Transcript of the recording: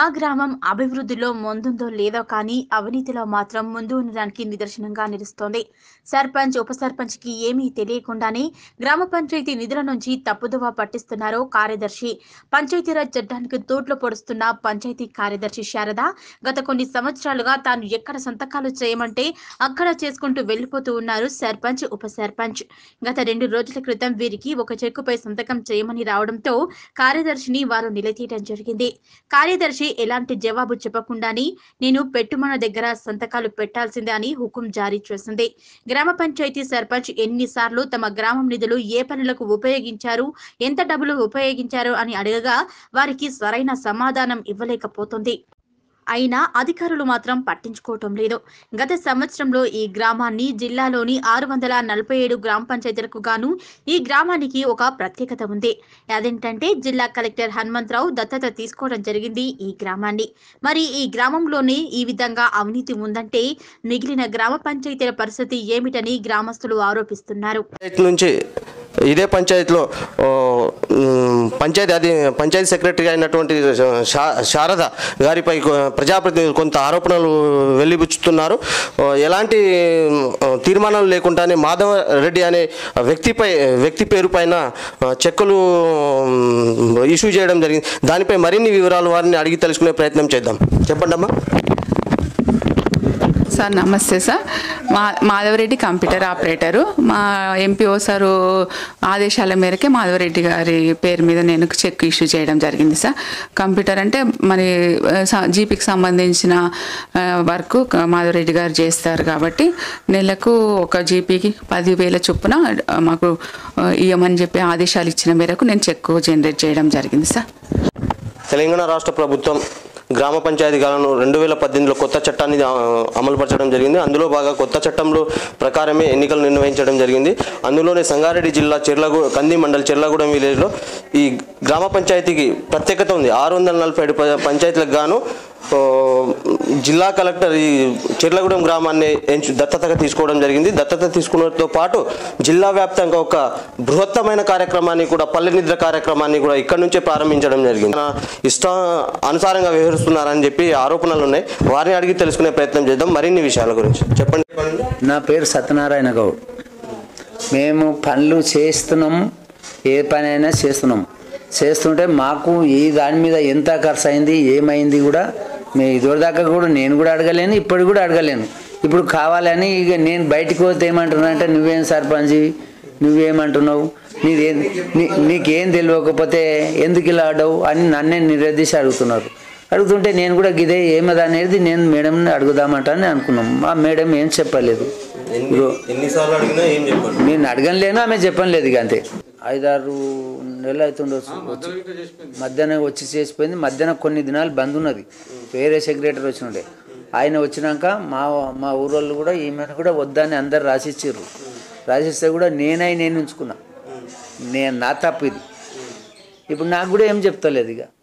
గ్రామం అభివృద్ధిలో ముందుందో లేదో కానీ అవినీతిలో మాత్రం ముందు ఉండడానికి నిదర్శనంగా నిలుస్తోంది సర్పంచ్ ఉప సర్పంచ్ కి ఏమీ తెలియకుండానే గ్రామ పంచాయతీ నిధుల నుంచి తప్పుదోవ పట్టిస్తున్నారో కార్యదర్శి పంచాయతీరాజ్ చట్టానికి తూట్లు పొడుస్తున్న పంచాయతీ కార్యదర్శి శారద గత కొన్ని సంవత్సరాలుగా తాను ఎక్కడ సంతకాలు చేయమంటే అక్కడ చేసుకుంటూ వెళ్లిపోతూ ఉన్నారు సర్పంచ్ ఉప సర్పంచ్ గత రెండు రోజుల క్రితం వీరికి ఒక చెక్కుపై సంతకం చేయమని రావడంతో కార్యదర్శిని వారు నిలదీయడం జరిగింది కార్యదర్శి ఎలాంటి జవాబు చెప్పకుండానే నేను పెట్టుమన దగ్గర సంతకాలు పెట్టాల్సిందే అని హుకుం జారీ చేసింది గ్రామ పంచాయతీ సర్పంచ్ ఎన్నిసార్లు తమ గ్రామం నిధులు ఏ పనులకు ఉపయోగించారు ఎంత డబ్బులు ఉపయోగించారు అని అడగగా వారికి సరైన సమాధానం ఇవ్వలేకపోతుంది అయినా అధికారులు మాత్రం పట్టించుకోవటం లేదు గత సంవత్సరంలో ఈ గ్రామాన్ని జిల్లాలోని ఆరు వందల నలభై ఏడు గ్రామ పంచాయతీలకు గాను ఈ గ్రామానికి ఒక ప్రత్యేకత ఉంది అదేంటంటే జిల్లా కలెక్టర్ హనుమంతరావు దత్తత తీసుకోవడం జరిగింది ఈ గ్రామాన్ని మరి ఈ గ్రామంలోనే ఈ విధంగా అవినీతి ఉందంటే మిగిలిన గ్రామ పంచాయతీల పరిస్థితి ఏమిటని గ్రామస్తులు ఆరోపిస్తున్నారు పంచాయతీ నుంచి ఇదే పంచాయతీలో ఓ, ఉమ్, పంచాయతీ అది పంచాయతీ సెక్రటరీ అయినటువంటి శా- శారద గారిపై కొ- ప్రజాప్రతినిధులు కొంత ఆరోపణలు వెళ్ళిపుచ్చుతున్నారు ఓ, ఎలాంటి ఉమ్, తీర్మానాలు లేకుండానే మాధవ రెడ్డి అనే వ్యక్తిపై వ్యక్తి పేరు పైన ఆ, చెక్కులు ఉమ్, ఇష్యూ చేయడం జరిగింది దానిపై మరిన్ని వివరాలు వారిని అడిగి తెలుసుకునే ప్రయత్నం చేద్దాం చెప్పండి అమ్మా సార్ నమస్తే సార్ మా మాధవరెడ్డి కంప్యూటర్ ఆపరేటరు మా ఎంపీఓ సారు ఆదేశాల మేరకే మాధవరెడ్డి గారి పేరు మీద నేను చెక్ ఇష్యూ చేయడం జరిగింది సార్ కంప్యూటర్ అంటే మరి జీపీకి సంబంధించిన ఆ, వర్క్ క- మాధవరెడ్డి గారు చేస్తారు కాబట్టి నెలకు ఒక జీపీకి పదివేల చొప్పున ఆ, మాకు ఆ, ఇవ్వమని చెప్పి ఆదేశాలు ఇచ్చిన మేరకు నేను చెక్ జనరేట్ చేయడం జరిగింది సార్ తెలంగాణ రాష్ట్ర ప్రభుత్వం గ్రామ పంచాయతీలను రెండు వేల పద్దెనిమిదిలో కొత్త చట్టాన్ని ఆ, అమలుపరచడం జరిగింది అందులో బాగా కొత్త చట్టంలో ప్రకారమే ఎన్నికలు నిర్వహించడం జరిగింది అందులోనే సంగారెడ్డి జిల్లా చెర్లగూ కంది మండల్ చెర్లగూడెం విలేజ్లో ఈ గ్రామ పంచాయతీకి ప్రత్యేకత ఉంది ఆరు వందల నలభై ఏడు ప- పంచాయతీలకు గాను ఓ, జిల్లా కలెక్టర్ ఈ చెర్లగూడెం గ్రామాన్ని ఎంచు దత్తతగా తీసుకోవడం జరిగింది దత్తత తీసుకున్నతో పాటు జిల్లా వ్యాప్తంగా ఒక బృహత్తమైన కార్యక్రమాన్ని కూడా పల్లె నిద్ర కార్యక్రమాన్ని కూడా ఇక్కడ నుంచే ప్రారంభించడం జరిగింది నా ఇష్ట అనుసారంగా వ్యవహరిస్తున్నారని చెప్పి ఆరోపణలు ఉన్నాయి వారిని అడిగి తెలుసుకునే ప్రయత్నం చేద్దాం మరిన్ని విషయాల గురించి చెప్పండి నా పేరు సత్యనారాయణ గౌడ్ మేము పనులు చేస్తున్నాం ఏ పని అయినా చేస్తున్నాం చేస్తుంటే మాకు ఈ దాని మీద ఎంత ఖర్చు అయింది ఏమైంది కూడా మేము ఇదివరదాకా కూడా నేను కూడా అడగలేను ఇప్పుడు కూడా అడగలేను ఇప్పుడు కావాలని ఇక నేను బయటికి పోతే ఏమంటున్నా అంటే నువ్వేం సర్పంచి నువ్వేమంటున్నావు నీదేం నీ నీకేం తెలియకపోతే ఎందుకు ఇలా ఆడవు అని నన్నే నిరదీసి అడుగుతున్నారు అడుగుతుంటే నేను కూడా గిదే ఏమది అనేది నేను మేడంని అడుగుదామంటని అనుకున్నాం మా మేడం ఏం చెప్పలేదు ఇగో ఎన్నిసార్లు అడిగినా ఏం చెప్పండి నేను అడగలేను ఆమె చెప్పలేదు ఇక అంతే ఐదారు నెలలు అవుతుండొచ్చు వచ్చి మధ్యాహ్నం వచ్చి చేసిపోయింది మధ్యాహ్నం కొన్ని దినాలు బంద్ ఉన్నది వేరే సెక్రటరీ వచ్చినుండే ఆయన వచ్చినాక మా మా ఊరోళ్ళు కూడా ఈమెను కూడా వద్దని అందరు రాసిచ్చిర్రు రాసిస్తే కూడా నేనై నేను ఉంచుకున్నా నేను నా తప్పు ఇది ఇప్పుడు నాకు కూడా ఏం చెప్తలేదు ఇక